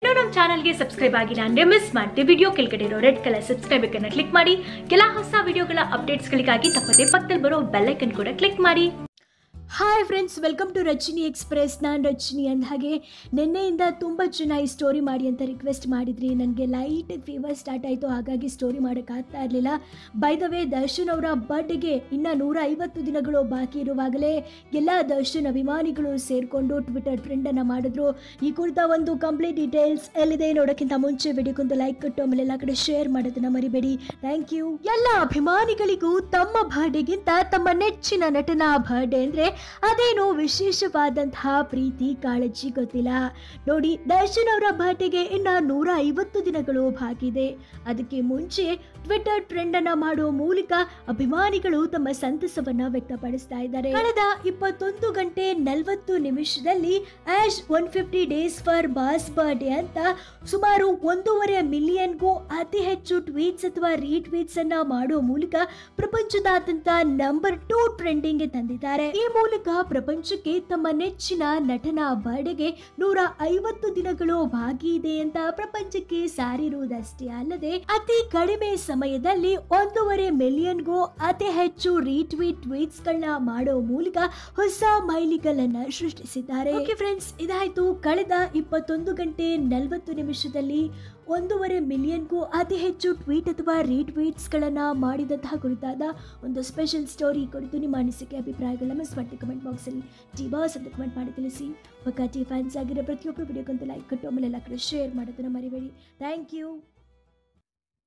ಇನ್ನು ನಮ್ಮ ಚಾನಲ್ಗೆ ಸಬ್ಸ್ಕ್ರೈಬ್ ಆಗಿಲ್ಲ ಅಂದ್ರೆ ಮಿಸ್ ಮಾಡ್ತೀವಿ ವಿಡಿಯೋ ಕೆಳಗಡೆ ಇರೋ ರೆಡ್ ಕಲರ್ ಸಬ್ಸ್ಕ್ರೈಬ್ ಅನ್ನ ಕ್ಲಿಕ್ ಮಾಡಿ ಕೆಲ ಹೊಸ ವಿಡಿಯೋಗಳ ಅಪ್ಡೇಟ್ಸ್ಗಳಿಗಾಗಿ ತಪ್ಪದೇ ಪಕ್ಕದಲ್ಲಿ ಬರೋ ಬೆಲ್ಲೈಕನ್ ಕೂಡ ಕ್ಲಿಕ್ ಮಾಡಿ hi friends welcome to Rachini express ನಾನು ರಚಿನಿ ಅಂದ ಹಾಗೆ ನಿನ್ನೆಯಿಂದ ತುಂಬ ಜನ ಈ ಸ್ಟೋರಿ ಮಾಡಿ ಅಂತ ರಿಕ್ವೆಸ್ಟ್ ಮಾಡಿದ್ರಿ ನನಗೆ ಲೈಟ್ ಫೀವರ್ ಸ್ಟಾರ್ಟ್ ಆಯಿತು ಹಾಗಾಗಿ ಸ್ಟೋರಿ ಮಾಡೋಕ್ಕಾಗ್ತಾ ಇರಲಿಲ್ಲ ಬೈ ದ ವೇ ದರ್ಶನ್ ಅವರ ಬರ್ಡೇಗೆ ಇನ್ನು ನೂರ ಐವತ್ತು ದಿನಗಳು ಬಾಕಿ ಇರುವಾಗಲೇ ಎಲ್ಲ ದರ್ಶನ್ ಅಭಿಮಾನಿಗಳು ಸೇರಿಕೊಂಡು ಟ್ವಿಟರ್ ಟ್ರೆಂಡನ್ನು ಮಾಡಿದ್ರು ಈ ಕುರಿತ ಒಂದು ಕಂಪ್ಲೀಟ್ ಡೀಟೇಲ್ಸ್ ಎಲ್ಲಿದೆ ನೋಡೋಕ್ಕಿಂತ ಮುಂಚೆ ವಿಡಿಯೋಕ್ಕೊಂದು ಲೈಕ್ ಕೊಟ್ಟು ಆಮೇಲೆ ಎಲ್ಲ ಕಡೆ ಶೇರ್ ಮಾಡೋದನ್ನ ಮರಿಬೇಡಿ ಥ್ಯಾಂಕ್ ಯು ಎಲ್ಲ ಅಭಿಮಾನಿಗಳಿಗೂ ತಮ್ಮ ಬರ್ಡೇಗಿಂತ ತಮ್ಮ ನೆಚ್ಚಿನ ನಟನ ಬರ್ಡೇ ಅಂದರೆ ಅದೇನೋ ವಿಶೇಷವಾದಂತಹ ಪ್ರೀತಿ ಕಾಳಜಿ ಗೊತ್ತಿಲ್ಲ ನೋಡಿ ದರ್ಶನ್ ಅವರ ಬರ್ಡೇಗೆ ಇನ್ನ ನೂರ ಐವತ್ತು ದಿನಗಳು ಬಾಕಿ ಇದೆ ಅದಕ್ಕೆ ಮುಂಚೆ ಟ್ವಿಟರ್ ಟ್ರೆಂಡ್ ಅನ್ನ ಮಾಡುವ ಮೂಲಕ ಅಭಿಮಾನಿಗಳು ತಮ್ಮ ಸಂತಸವನ್ನ ವ್ಯಕ್ತಪಡಿಸ್ತಾ ಇದ್ದಾರೆ ಕಳೆದ ಇಪ್ಪತ್ತೊಂದು ಗಂಟೆ ನಲವತ್ತು ನಿಮಿಷದಲ್ಲಿ ಆಶ್ one fifty days for boss birthday ಅಂತ ಸುಮಾರು ಒಂದೂವರೆ ಮಿಲಿಯನ್ಗೂ ಅತಿ ಹೆಚ್ಚು ಟ್ವೀಟ್ಸ್ ಅಥವಾ ರೀಟ್ವೀಟ್ಸ್ ಅನ್ನ ಮಾಡುವ ಮೂಲಕ ಪ್ರಪಂಚದಾದ್ಯಂತ ನಂಬರ್ ಟೂ ಟ್ರೆಂಡಿಂಗ್ ತಂದಿದ್ದಾರೆ ಈ ಮೂಲಕ ಪ್ರಪಂಚಕ್ಕೆ ತಮ್ಮ ನೆಚ್ಚಿನ ನಟನ ಬರ್ಡೆಗೆ ನೂರ ಐವತ್ತು ದಿನಗಳು ಬಾಕಿ ಇದೆ ಅಂತ ಪ್ರಪಂಚಕ್ಕೆ ಸಾರಿರುವುದಷ್ಟೇ ಅಲ್ಲದೆ ಅತಿ ಕಡಿಮೆ ಸಮಯದಲ್ಲಿ ಒಂದೂವರೆ ಮಿಲಿಯನ್ಗೂ ಅತಿ ಹೆಚ್ಚು ರೀಟ್ವೀಟ್ ಟ್ವೀಟ್ಸ್ ಗಳನ್ನ ಮಾಡೋ ಮೂಲಕ ಹೊಸ ಮೈಲಿಗಲ್ಲನ್ನ ಸೃಷ್ಟಿಸಿದ್ದಾರೆ ಓಕೆ ಫ್ರೆಂಡ್ಸ್ ಇದಾಯ್ತು ಕಳೆದ ಇಪ್ಪತ್ತೊಂದು ಗಂಟೆ ನಲವತ್ತು ನಿಮಿಷದಲ್ಲಿ ಒಂದೂವರೆ ಮಿಲಿಯನ್ಗೂ ಅತಿ ಹೆಚ್ಚು ಟ್ವೀಟ್ ಅಥವಾ ರೀಟ್ವೀಟ್ಸ್ ಗಳನ್ನ ಮಾಡಿದಂತಹ ಕುರಿತಾದ ಒಂದು ಸ್ಪೆಷಲ್ ಸ್ಟೋರಿ ಕುರಿತು ನಿಮ್ಮ ಅನಿಸಿಕೆ ಅಭಿಪ್ರಾಯಗಳನ್ನ ಮಿಸ್ ಮಾಡಿ ಕಮೆಂಟ್ ಬಾಕ್ಸಲ್ಲಿ ಟಿ ಬಾಸ್ ಅಂತ ಕಮೆಂಟ್ ಮಾಡಿ ತಿಳಿಸಿ ಪಕ್ಕ ಟಿ ಫ್ಯಾನ್ಸ್ ಆಗಿರೋ ಪ್ರತಿಯೊಬ್ಬರು ವಿಡಿಯೋಕ್ಕಂತೂ ಲೈಕ್ ಕೊಟ್ಟು ಆಮೇಲೆ ಎಲ್ಲ ಕಡೆ ಶೇರ್ ಮಾಡೋದನ್ನ ಮರಿಬೇಡಿ ಥ್ಯಾಂಕ್ ಯು